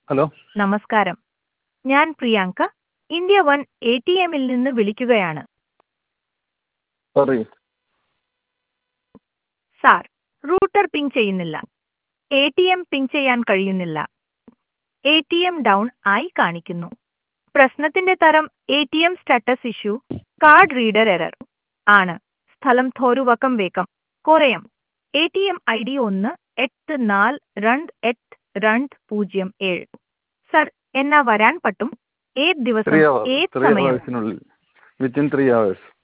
hello നമസ്കാരം ഞാൻ Priyanka India one A T എമ്മിൽ നിന്ന് വിളിക്കുകയാണ് പറയൂ സാർ റൂട്ടർ പിങ് ചെയ്യുന്നില്ല എ ടി എം പിങ് ചെയ്യാൻ കഴിയുന്നില്ല എ ടി എം ഡൗൺ ആയി കാണിക്കുന്നു പ്രശ്നത്തിന്റെ തരം A T M status issue card reader error ആണ് സ്ഥലം Thoruvakkam Vaikom Kottayam A T M I D ഒന്ന് എട്ട് നാല് രണ്ട് എട്ട് രണ്ട് പൂജ്യം ഏഴ് സർ എന്നാ വരാൻ പറ്റും ഏത് ത്രീ ദിവസം അവേഴ്സ് ഏത് ത്രീ സമയം അവേഴ്സിനുള്ളിൽ വിത്തിൻ ത്രീ അവേഴ്സ്